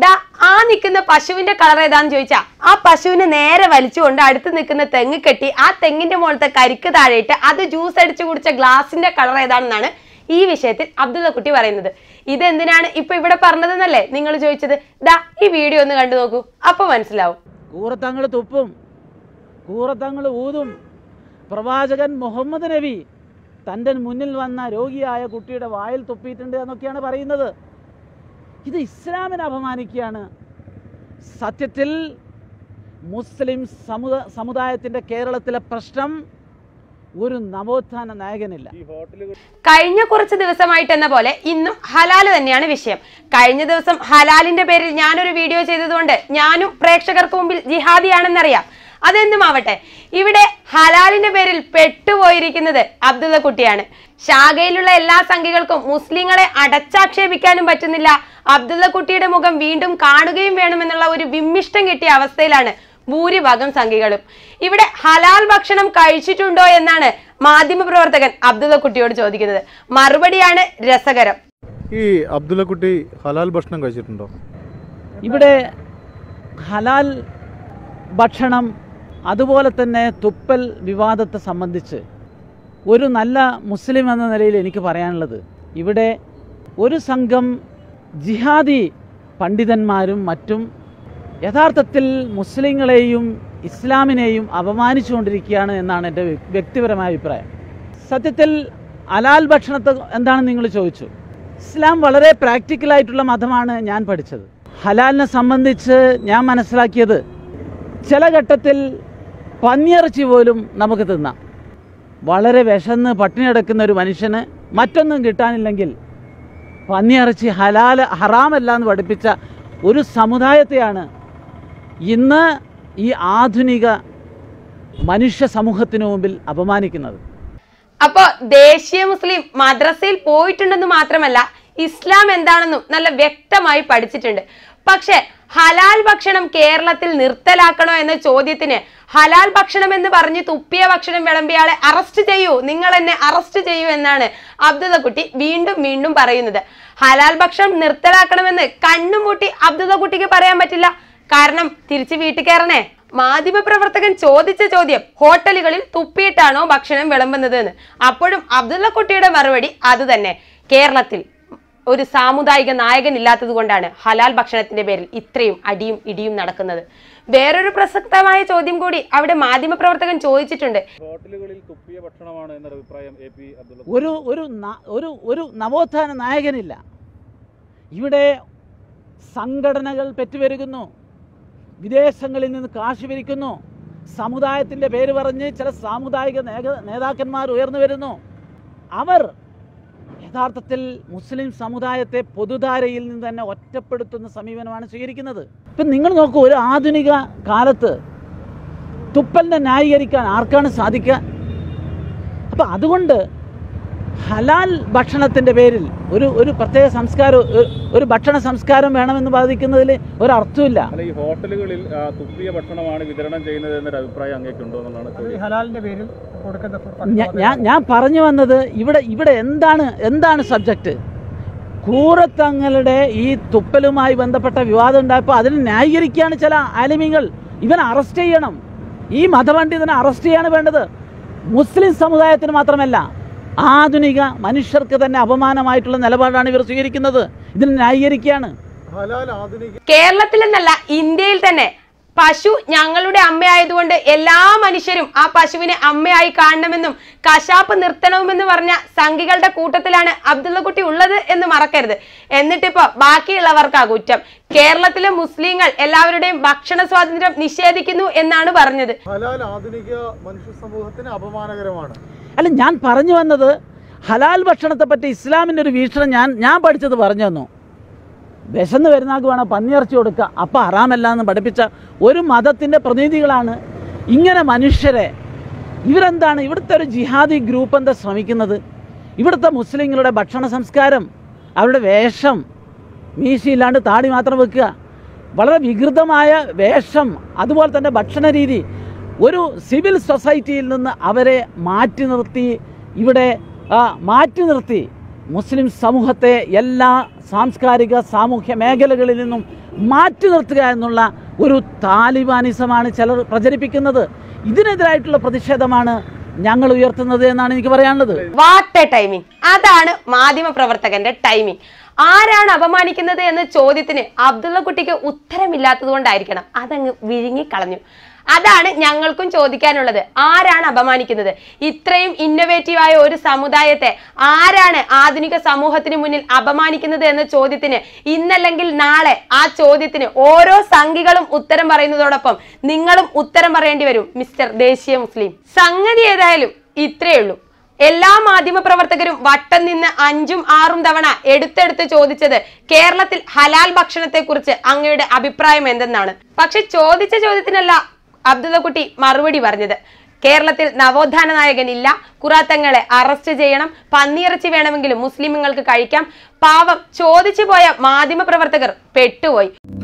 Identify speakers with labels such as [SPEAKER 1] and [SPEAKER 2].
[SPEAKER 1] ഡാ ആ നിൽക്കുന്ന പശുവിന്റെ കളർ ഏതാന്ന് ചോദിച്ചാ ആ പശുവിനെ നേരെ വലിച്ചുകൊണ്ട് അടുത്ത് നിൽക്കുന്ന തെങ്ങ് കെട്ടി ആ തെങ്ങിന്റെ മുകളത്തെ കരിക്ക് താഴെയിട്ട് അത് ജ്യൂസ് അടിച്ചു കുടിച്ച ഗ്ലാസിന്റെ കളർ ഏതാണെന്നാണ് ഈ വിഷയത്തിൽ അബ്ദുള്ള കുട്ടി പറയുന്നത് ഇതെന്തിനാണ് ഇപ്പൊ ഇവിടെ പറഞ്ഞതെന്നല്ലേ നിങ്ങൾ ചോദിച്ചത് ദാ ഈ വീഡിയോ ഒന്ന് കണ്ടു നോക്കൂ അപ്പൊ മനസ്സിലാവും
[SPEAKER 2] കൂറത്തങ്ങൾ തുപ്പും കൂറത്തങ്ങൾ ഊതും പ്രവാചകൻ മുഹമ്മദ് നബി തൻ്റെ മുന്നിൽ വന്ന രോഗിയായ കുട്ടിയുടെ വായിൽ തുപ്പിയിട്ടുണ്ട് എന്നൊക്കെയാണ് പറയുന്നത് ഇത് ഇസ്ലാമിനെ അപമാനിക്കുകയാണ് സത്യത്തിൽ മുസ്ലിം സമുദ സമുദായത്തിൻ്റെ കേരളത്തിലെ പ്രശ്നം ഒരു നവോത്ഥാന നായകനില്ല
[SPEAKER 1] കഴിഞ്ഞ കുറച്ച് ദിവസമായിട്ട് എന്ന പോലെ ഇന്നും ഹലാല് തന്നെയാണ് വിഷയം കഴിഞ്ഞ ദിവസം ഹലാലിന്റെ പേരിൽ ഞാനൊരു വീഡിയോ ചെയ്തതുകൊണ്ട് ഞാനും പ്രേക്ഷകർക്ക് മുമ്പിൽ ജിഹാദിയാണെന്നറിയാം അതെന്തും ആവട്ടെ ഇവിടെ ഹലാലിന്റെ പേരിൽ പെട്ടുപോയിരിക്കുന്നത് അബ്ദുള്ള കുട്ടിയാണ് ശാഖയിലുള്ള എല്ലാ സംഖ്യകൾക്കും മുസ്ലിങ്ങളെ അടച്ചാക്ഷേപിക്കാനും പറ്റുന്നില്ല അബ്ദുള്ള കുട്ടിയുടെ മുഖം വീണ്ടും കാണുകയും വേണമെന്നുള്ള ഒരു വിമ്മിഷ്ടം കിട്ടിയ അവസ്ഥയിലാണ് ഭൂരിഭാഗം സംഖ്യകളും ഇവിടെ ഹലാൽ ഭക്ഷണം കഴിച്ചിട്ടുണ്ടോ എന്നാണ് മാധ്യമപ്രവർത്തകൻ അബ്ദുള്ള കുട്ടിയോട് ചോദിക്കുന്നത് മറുപടിയാണ് രസകരം
[SPEAKER 3] ഈ അബ്ദുള്ളക്കുട്ടി ഹലാൽ ഭക്ഷണം കഴിച്ചിട്ടുണ്ടോ
[SPEAKER 2] ഇവിടെ ഹലാൽ ഭക്ഷണം അതുപോലെ തന്നെ തുപ്പൽ വിവാദത്തെ സംബന്ധിച്ച് ഒരു നല്ല മുസ്ലിം എന്ന നിലയിൽ എനിക്ക് പറയാനുള്ളത് ഇവിടെ ഒരു സംഘം ജിഹാദി പണ്ഡിതന്മാരും മറ്റും യഥാർത്ഥത്തിൽ മുസ്ലിങ്ങളെയും ഇസ്ലാമിനെയും അപമാനിച്ചുകൊണ്ടിരിക്കുകയാണ് എന്നാണ് എൻ്റെ വ്യ- വ്യക്തിപരമായ അഭിപ്രായം സത്യത്തിൽ ഹലാൽ ഭക്ഷണത്തെ എന്താണെന്ന് നിങ്ങൾ ചോദിച്ചു ഇസ്ലാം വളരെ പ്രാക്ടിക്കലായിട്ടുള്ള മതമാണ് ഞാൻ പഠിച്ചത് ഹലാലിനെ സംബന്ധിച്ച് ഞാൻ മനസ്സിലാക്കിയത് ചില ഘട്ടത്തിൽ പന്നിയിറച്ചി പോലും നമുക്ക് തിന്നാം വളരെ വിശന്ന് പട്ടിണി കിടക്കുന്ന ഒരു മനുഷ്യന് മറ്റൊന്നും കിട്ടാനില്ലെങ്കിൽ പന്നിയിറച്ചി ഹലാൽ ഹറാമല്ല എന്ന് പഠിപ്പിച്ച ഒരു സമുദായത്തെയാണ് ഇന്ന് ഈ ആധുനിക മനുഷ്യ സമൂഹത്തിനു മുമ്പിൽ അപമാനിക്കുന്നത്
[SPEAKER 1] അപ്പോ ദേശീയ മുസ്ലിം മദ്രസയിൽ പോയിട്ടുണ്ടെന്ന് മാത്രമല്ല ഇസ്ലാം എന്താണെന്നും നല്ല വ്യക്തമായി പഠിച്ചിട്ടുണ്ട് പക്ഷെ ഹലാൽ ഭക്ഷണം കേരളത്തിൽ നിർത്തലാക്കണോ എന്ന ചോദ്യത്തിന് ഹലാൽ ഭക്ഷണം എന്ന് പറഞ്ഞ് തുപ്പിയ ഭക്ഷണം വിളമ്പിയാളെ അറസ്റ്റ് ചെയ്യൂ നിങ്ങൾ എന്നെ അറസ്റ്റ് ചെയ്യൂ എന്നാണ് അബ്ദുള്ള കുട്ടി വീണ്ടും വീണ്ടും പറയുന്നത് ഹലാൽ ഭക്ഷണം നിർത്തലാക്കണമെന്ന് കണ്ണും പൂട്ടി അബ്ദുള്ള കുട്ടിക്ക് പറയാൻ പറ്റില്ല കാരണം തിരിച്ച് വീട്ടിൽ കയറണേ മാധ്യമപ്രവർത്തകൻ ചോദിച്ച ചോദ്യം ഹോട്ടലുകളിൽ തുപ്പിയിട്ടാണോ ഭക്ഷണം വിളമ്പുന്നത് എന്ന് അപ്പോഴും അബ്ദുള്ള കുട്ടിയുടെ മറുപടി അത് തന്നെ കേരളത്തിൽ ഒരു സാമുദായിക നായകൻ ഇല്ലാത്തത് കൊണ്ടാണ് ഹലാൽ ഭക്ഷണത്തിന്റെ പേരിൽ ഇത്രയും അടിയും ഇടിയും നടക്കുന്നത് വേറൊരു പ്രസക്തമായ ചോദ്യം കൂടി അവിടെ മാധ്യമപ്രവർത്തകൻ ചോദിച്ചിട്ടുണ്ട്
[SPEAKER 3] ഹോട്ടലുകളിൽ തുപ്പിയ ഭക്ഷണമാണ് എന്നൊരു അഭിപ്രായം എ പി അബ്ദുള്ള
[SPEAKER 2] ഒരു ഒരു ന- ഒരു ഒരു നവോത്ഥാന നായകനില്ല ഇവിടെ സംഘടനകൾ പെറ്റുവരുന്നു വിദേശങ്ങളിൽ നിന്ന് കാശ് പിരിക്കുന്നു സമുദായത്തിൻ്റെ പേര് പറഞ്ഞ് ചില സാമുദായിക നേക- നേതാക്കന്മാർ ഉയർന്നു വരുന്നു അവർ യഥാർത്ഥത്തിൽ മുസ്ലിം സമുദായത്തെ പൊതുധാരയിൽ നിന്ന് തന്നെ ഒറ്റപ്പെടുത്തുന്ന സമീപനമാണ് സ്വീകരിക്കുന്നത് ഇപ്പം നിങ്ങൾ നോക്കൂ ഒരു ആധുനിക കാലത്ത് തുപ്പലിനെ ന്യായീകരിക്കാൻ ആർക്കാണ് സാധിക്കുക അപ്പം അതുകൊണ്ട് ഹലാൽ ഭക്ഷണത്തിൻ്റെ പേരിൽ ഒരു ഒരു പ്രത്യേക സംസ്കാരം ഒരു- ഒരു ഭക്ഷണ സംസ്കാരം വേണമെന്ന് ബാധിക്കുന്നതിൽ ഒരർത്ഥമില്ല
[SPEAKER 3] അല്ല ഈ ഹോട്ടലുകളിൽ ആ, തുപ്പിയ ഭക്ഷണമാണ് വിതരണം ചെയ്യുന്നത് എന്നൊരു അഭിപ്രായം അങ്ങേക്കുണ്ടോ എന്നുള്ളതാണ്
[SPEAKER 4] അത് ഈ
[SPEAKER 3] ചോദ്യം
[SPEAKER 4] ഹലാലിന്റെ പേരിൽ കൊടുക്കുന്ന
[SPEAKER 2] ഞാ- ഞാൻ ഞാൻ പറഞ്ഞു വന്നത് ഇവിടെ ഇവിടെ എന്താണ് എന്താണ് സബ്ജക്റ്റ് കൂറത്തങ്ങളുടെ ഈ തുപ്പലുമായി ബന്ധപ്പെട്ട വിവാദം ഉണ്ടായപ്പോൾ അതിന് ന്യായീകരിക്കുകയാണ് ചില ആലിമികൾ ഇവനെ അറസ്റ്റ് ചെയ്യണം ഈ മതപണ്ഡിതനെ അറസ്റ്റ് ചെയ്യാണ് വേണ്ടത് മുസ്ലിം സമുദായത്തിന് മാത്രമല്ല ആധുനിക മനുഷ്യർക്ക് തന്നെ അപമാനമായിട്ടുള്ള നിലപാടാണ് ഇവർ സ്വീകരിക്കുന്നത് ഇതിന് ന്യായീകരിക്കുകയാണ്
[SPEAKER 4] ഹലാൽ ആധുനിക
[SPEAKER 1] കേരളത്തിലെന്നല്ല ഇന്ത്യയിൽ തന്നെ പശു ഞങ്ങളുടെ അമ്മയായതുകൊണ്ട് എല്ലാ മനുഷ്യരും ആ പശുവിനെ അമ്മയായി കാണണമെന്നും കശാപ്പ് നിർത്തണമെന്ന് പറഞ്ഞ സംഘികളുടെ കൂട്ടത്തിലാണ് അബ്ദുള്ളക്കുട്ടി ഉള്ളത് എന്ന് മറക്കരുത് എന്നിട്ടിപ്പോ ബാക്കിയുള്ളവർക്കാ കുറ്റം കേരളത്തിലെ മുസ്ലിങ്ങൾ എല്ലാവരുടെയും ഭക്ഷണ സ്വാതന്ത്ര്യം നിഷേധിക്കുന്നു എന്നാണ് പറഞ്ഞത്
[SPEAKER 4] ഹലാൽ ആധുനിക മനുഷ്യ സമൂഹത്തിന് അപമാനകരമാണ്
[SPEAKER 2] അല്ല ഞാൻ പറഞ്ഞു വന്നത് ഹലാൽ ഭക്ഷണത്തെ പറ്റി ഇസ്ലാമിൻ്റെ ഒരു വീക്ഷണം ഞാൻ ഞാൻ പഠിച്ചത് പറഞ്ഞു തന്നു വിശന്ന് വരുന്നാൾക്ക് വേണം പന്നിയിറച്ചി കൊടുക്കുക അപ്പം ഹറാമല്ല എന്ന് പഠിപ്പിച്ച ഒരു മതത്തിൻ്റെ പ്രതിനിധികളാണ് ഇങ്ങനെ മനുഷ്യരെ ഇവരെന്താണ് ഇവിടുത്തെ ഒരു ജിഹാദി ഗ്രൂപ്പ് എന്താ ശ്രമിക്കുന്നത് ഇവിടുത്തെ മുസ്ലിങ്ങളുടെ ഭക്ഷണ സംസ്കാരം അവരുടെ വേഷം മീശയില്ലാണ്ട് താടി മാത്രം വെക്കുക വളരെ വികൃതമായ വേഷം അതുപോലെ തന്നെ ഭക്ഷണ രീതി ഒരു സിവിൽ സൊസൈറ്റിയിൽ നിന്ന് അവരെ മാറ്റി നിർത്തി ഇവിടെ ആ, മാറ്റി നിർത്തി മുസ്ലിം സമൂഹത്തെ എല്ലാ സാംസ്കാരിക സാമൂഹ്യ മേഖലകളിൽ നിന്നും മാറ്റി നിർത്തുക എന്നുള്ള ഒരു താലിബാനിസമാണ് ചിലർ പ്രചരിപ്പിക്കുന്നത് ഇതിനെതിരായിട്ടുള്ള പ്രതിഷേധമാണ് ഞങ്ങൾ ഉയർത്തുന്നത് എന്നാണ് എനിക്ക് പറയാനുള്ളത്
[SPEAKER 1] വാട്ട് എ ടൈമിംഗ് അതാണ് മാധ്യമ പ്രവർത്തകന്റെ ടൈമിംഗ് ആരാണ് അപമാനിക്കുന്നത് എന്ന ചോദ്യത്തിന് അബ്ദുള്ള കുട്ടിക്ക് ഉത്തരമില്ലാത്തത് കൊണ്ടായിരിക്കണം അതങ്ങ് വിഴുങ്ങിക്കളഞ്ഞു അതാണ് ഞങ്ങൾക്കും ചോദിക്കാനുള്ളത് ആരാണ് അപമാനിക്കുന്നത് ഇത്രയും ഇന്നൊവേറ്റീവ് ആയ ഒരു സമുദായത്തെ ആരാണ് ആധുനിക സമൂഹത്തിന് മുന്നിൽ അപമാനിക്കുന്നത് എന്ന ചോദ്യത്തിന് ഇന്നല്ലെങ്കിൽ നാളെ ആ ചോദ്യത്തിന് ഓരോ സംഘികളും ഉത്തരം പറയുന്നതോടൊപ്പം നിങ്ങളും ഉത്തരം പറയേണ്ടി വരും മിസ്റ്റർ ദേശീയ മുസ്ലിം സംഗതി ഏതായാലും ഇത്രയേ ഉള്ളൂ എല്ലാ മാധ്യമ പ്രവർത്തകരും വട്ടം നിന്ന് അഞ്ചും ആറും തവണ എടുത്തെടുത്ത് ചോദിച്ചത് കേരളത്തിൽ ഹലാൽ ഭക്ഷണത്തെ കുറിച്ച് അങ്ങയുടെ അഭിപ്രായം എന്തെന്നാണ് പക്ഷെ ചോദിച്ച ചോദ്യത്തിനല്ല അബ്ദുള്ളക്കുട്ടി മറുപടി പറഞ്ഞത് കേരളത്തിൽ നവോത്ഥാന നായകനില്ല കുറാത്തങ്ങളെ അറസ്റ്റ് ചെയ്യണം പന്നിയിറച്ചി വേണമെങ്കിലും മുസ്ലിമുകൾക്ക് കഴിക്കാം പാവം ചോദിച്ചു പോയ മാധ്യമ പ്രവർത്തകർ പെട്ടുപോയി